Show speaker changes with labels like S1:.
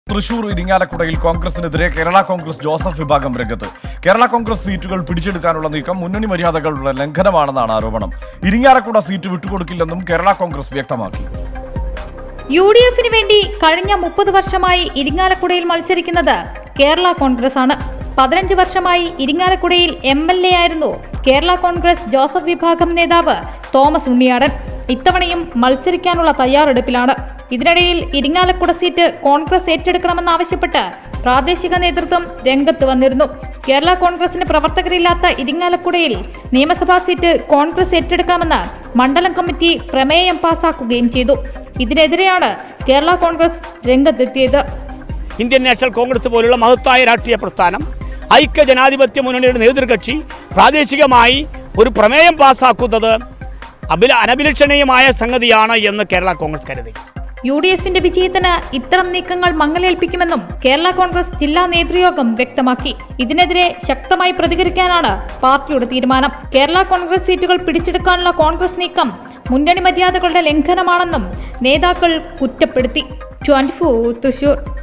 S1: തൃശൂർ ഇരിങ്ങാലക്കുടയിൽ കോൺഗ്രസിനെതിരെ കേരള കോൺഗ്രസ് ജോസഫ് വിഭാഗം രംഗത്ത് കേരള കോൺഗ്രസ് സീറ്റുകൾ പിടിച്ചെടുക്കാനുള്ള നീക്കം മുന്നണി മര്യാദകളുടെ ലംഘനമാണെന്നാണ് ആരോപണം ഇരിങ്ങാലക്കുട സീറ്റ് വിട്ടുകൊടുക്കില്ലെന്നും കേരള കോൺഗ്രസ് വ്യക്തമാക്കി
S2: യു ഡി എഫിന് വേണ്ടി കഴിഞ്ഞ മുപ്പത് വർഷമായി ഇരിങ്ങാലക്കുടയിൽ മത്സരിക്കുന്നത് കേരള കോൺഗ്രസ് ആണ് പതിനഞ്ച് വർഷമായി ഇരിങ്ങാലക്കുടയിൽ എം എൽ എ ആയിരുന്നു കേരള കോൺഗ്രസ് ജോസഫ് വിഭാഗം നേതാവ് തോമസ് ഉണ്ണിയാടൻ ഇത്തവണയും മത്സരിക്കാനുള്ള തയ്യാറെടുപ്പിലാണ് ഇതിനിടയിൽ ഇരിങ്ങാലക്കുട സീറ്റ് കോൺഗ്രസ് ഏറ്റെടുക്കണമെന്നാവശ്യപ്പെട്ട് പ്രാദേശിക നേതൃത്വം രംഗത്ത് വന്നിരുന്നു കേരള കോൺഗ്രസിന് പ്രവർത്തകരില്ലാത്ത ഇരിങ്ങാലക്കുടയിൽ നിയമസഭാ സീറ്റ് കോൺഗ്രസ് ഏറ്റെടുക്കണമെന്ന് മണ്ഡലം കമ്മിറ്റി പ്രമേയം പാസാക്കുകയും ചെയ്തു ഇതിനെതിരെയാണ് കേരള കോൺഗ്രസ് രംഗത്തെത്തിയത്
S3: ഇന്ത്യൻ നാഷണൽ കോൺഗ്രസ് പോലുള്ള മഹത്തായ രാഷ്ട്രീയ പ്രസ്ഥാനം ഐക്യ ജനാധിപത്യ മുന്നണിയുടെ നേതൃകക്ഷി പ്രാദേശികമായി ഒരു പ്രമേയം പാസ്സാക്കുന്നത് അഭില അനഭിലഷണീയമായ സംഗതിയാണ് എന്ന് കേരള കോൺഗ്രസ് കരുതി
S2: യു ഡി എഫിന്റെ വിജയത്തിന് ഇത്തരം നീക്കങ്ങൾ മങ്ങലേൽപ്പിക്കുമെന്നും കേരള കോൺഗ്രസ് ജില്ലാ നേതൃയോഗം വ്യക്തമാക്കി ഇതിനെതിരെ ശക്തമായി പ്രതികരിക്കാനാണ് പാർട്ടിയുടെ തീരുമാനം കേരള കോൺഗ്രസ് സീറ്റുകൾ പിടിച്ചെടുക്കാനുള്ള കോൺഗ്രസ് നീക്കം മുന്നണി മര്യാദകളുടെ ലംഘനമാണെന്നും നേതാക്കൾ കുറ്റപ്പെടുത്തി ട്വന്റി തൃശൂർ